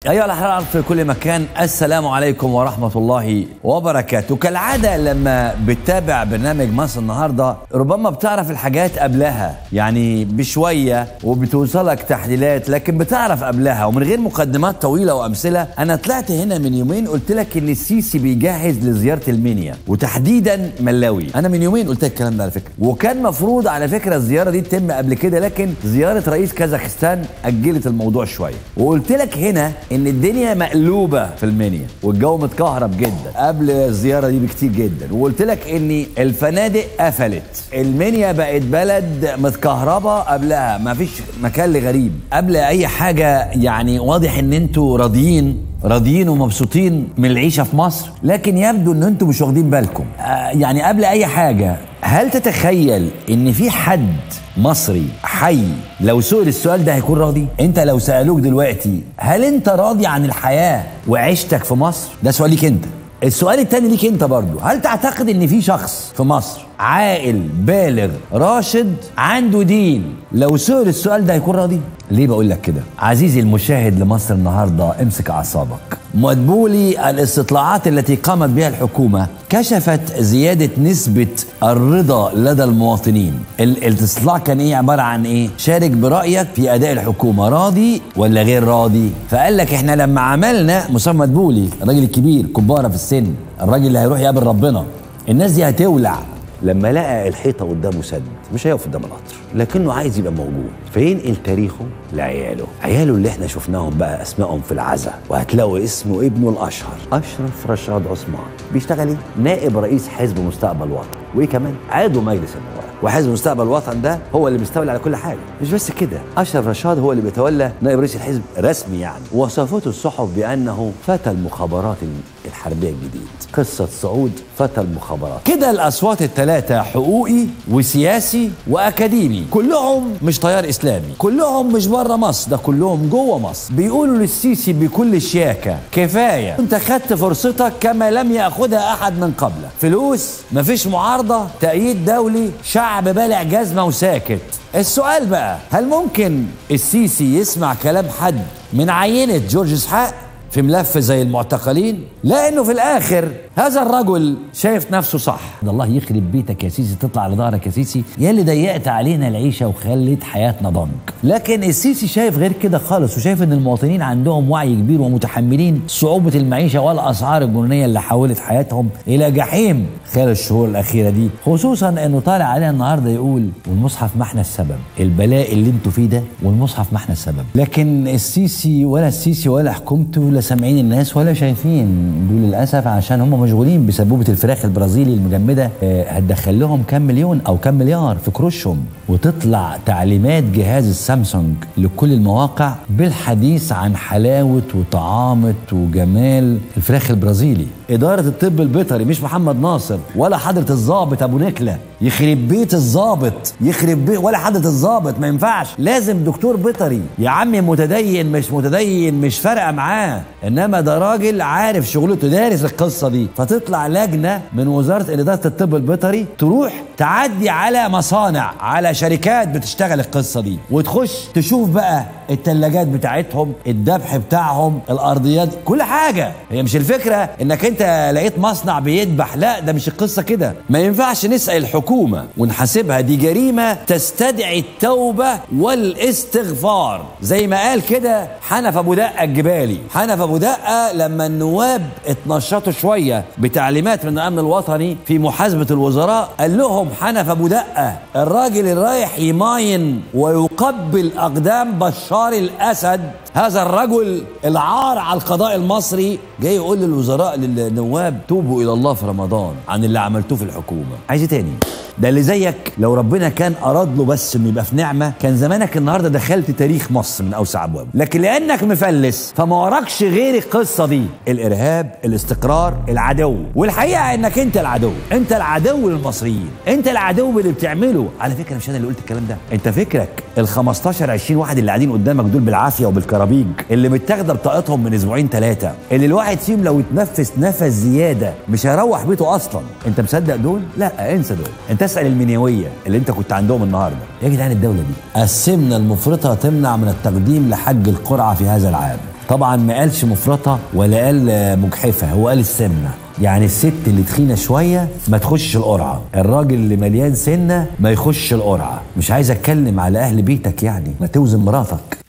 أيها الأحرار في كل مكان السلام عليكم ورحمة الله وبركاته كالعادة لما بتتابع برنامج مصر النهاردة ربما بتعرف الحاجات قبلها يعني بشوية وبتوصلك تحليلات لكن بتعرف قبلها ومن غير مقدمات طويلة وأمثلة أنا طلعت هنا من يومين قلت لك إن السيسي بيجهز لزيارة المنيا وتحديدا ملاوي أنا من يومين قلت لك الكلام ده على فكرة وكان مفروض على فكرة الزيارة دي تتم قبل كده لكن زيارة رئيس كازاخستان أجلت الموضوع شوية وقلت لك هنا ان الدنيا مقلوبه في المنيا والجو متكهرب جدا قبل الزياره دي بكتير جدا وقلت لك ان الفنادق قفلت المنيا بقت بلد متكهربه قبلها ما فيش مكان لغريب قبل اي حاجه يعني واضح ان انتوا راضيين راضيين ومبسوطين من العيشه في مصر لكن يبدو ان انتم مش واخدين بالكم آه يعني قبل اي حاجه هل تتخيل ان في حد مصري حي لو سئل السؤال ده هيكون راضي انت لو سالوك دلوقتي هل انت راضي عن الحياه وعيشتك في مصر ده سؤال ليك انت السؤال التاني ليك انت برضو هل تعتقد ان في شخص في مصر عاقل بالغ راشد عنده دين لو سئل السؤال ده هيكون راضي ليه بقول لك كده عزيزي المشاهد لمصر النهارده امسك اعصابك مدبولي الاستطلاعات التي قامت بها الحكومه كشفت زياده نسبه الرضا لدى المواطنين ال- الاستطلاع كان ايه عباره عن ايه شارك برايك في اداء الحكومه راضي ولا غير راضي فقال لك احنا لما عملنا مصطفى مدبولي الراجل الكبير كباره في السن الراجل اللي هيروح يقابل ربنا الناس دي هتولع لما لقى الحيطه قدامه سد مش هيقف قدام القطر لكنه عايز يبقى موجود فينقل تاريخه لعياله عياله اللي احنا شفناهم بقى اسمائهم في العزا وهتلاقوا اسمه ابنه الاشهر اشرف رشاد عثمان بيشتغل ايه نائب رئيس حزب مستقبل وطن وايه كمان عضو مجلس النواب وحزب مستقبل وطن ده هو اللي بيستولي على كل حاجه مش بس كده اشرف رشاد هو اللي بيتولى نائب رئيس الحزب رسمي يعني وصفته الصحف بانه فتى المخابرات الحربيه الجديد قصه صعود فتى المخابرات كده الاصوات الثلاثه حقوقي وسياسي واكاديمي كلهم مش تيار اسلامي كلهم مش بره مصر ده كلهم جوه مصر بيقولوا للسيسي بكل شياكه كفايه انت خدت فرصتك كما لم ياخذها احد من قبلك فلوس مفيش معارضه تأييد دولي شعب بالع جزمه وساكت السؤال بقى هل ممكن السيسي يسمع كلام حد من عينه جورج اسحاق في ملف زي المعتقلين لانه في الاخر هذا الرجل شايف نفسه صح ده الله يخرب بيتك يا سيسي تطلع على ظهرك يا سيسي يا اللي ضيقت علينا العيشه وخلت حياتنا ضنك لكن السيسي شايف غير كده خالص وشايف ان المواطنين عندهم وعي كبير ومتحملين صعوبه المعيشه والاسعار الجنونيه اللي حولت حياتهم الى جحيم خلال الشهور الاخيره دي خصوصا انه طالع علينا النهارده يقول والمصحف ما احنا السبب البلاء اللي انتوا فيه ده والمصحف ما احنا السبب لكن السيسي ولا السيسي ولا حكومته لا سامعين الناس ولا شايفين دول للاسف عشان هم مشغولين بسبوبه الفراخ البرازيلي المجمده آه، هتدخل لهم كام مليون او كام مليار في كروشهم وتطلع تعليمات جهاز السامسونج لكل المواقع بالحديث عن حلاوه وطعامه وجمال الفراخ البرازيلي اداره الطب البيطري مش محمد ناصر ولا حضره الضابط ابو نكله يخرب بيت الضابط يخرب بيت ولا حضره الضابط ما ينفعش لازم دكتور بيطري يا عمي متدين مش متدين مش فارقه معاه انما ده راجل عارف شغلته دارس القصه دي فتطلع لجنه من وزاره اداره الطب البيطري تروح تعدي على مصانع على شركات بتشتغل القصه دي وتخش تشوف بقى الثلاجات بتاعتهم الذبح بتاعهم الارضيات كل حاجه هي مش الفكره انك انت لقيت مصنع بيذبح لا ده مش القصه كده ما ينفعش نسال الحكومه ونحاسبها دي جريمه تستدعي التوبه والاستغفار زي ما قال كده حنف ابو دقه الجبالي حنف ابو دقه لما النواب اتنشطوا شويه بتعليمات من الامن الوطني في محاسبه الوزراء قال لهم حنف ابو دقه الراجل اللي رايح يماين ويقبل اقدام بشار الاسد هذا الرجل العار على القضاء المصري جاي يقول للوزراء للنواب توبوا الى الله في رمضان عن اللي عملتوه في الحكومه عايز إيه تاني ده اللي زيك لو ربنا كان اراد له بس انه يبقى في نعمه كان زمانك النهارده دخلت تاريخ مصر من اوسع ابوابه لكن لانك مفلس فما وراكش غير القصه دي الارهاب الاستقرار العدو والحقيقه انك انت العدو انت العدو للمصريين انت العدو اللي بتعمله على فكره مش انا اللي قلت الكلام ده انت فكرك ال 15 20 واحد اللي قاعدين قدامك دول بالعافيه وبالكرابيج اللي متاخده بطاقتهم من اسبوعين ثلاثه اللي الواحد فيهم لو اتنفس نفس زياده مش هيروح بيته اصلا انت مصدق دول لا انسى دول انت اسال المنيويه اللي انت كنت عندهم النهارده يا جدعان الدوله دي السمنه المفرطه تمنع من التقديم لحج القرعه في هذا العام طبعا ما قالش مفرطه ولا قال آه، مجحفه هو قال السمنه يعني الست اللي تخينه شويه ما تخشش القرعه الراجل اللي مليان سنه ما يخش القرعه مش عايز اتكلم على اهل بيتك يعني ما توزن مراتك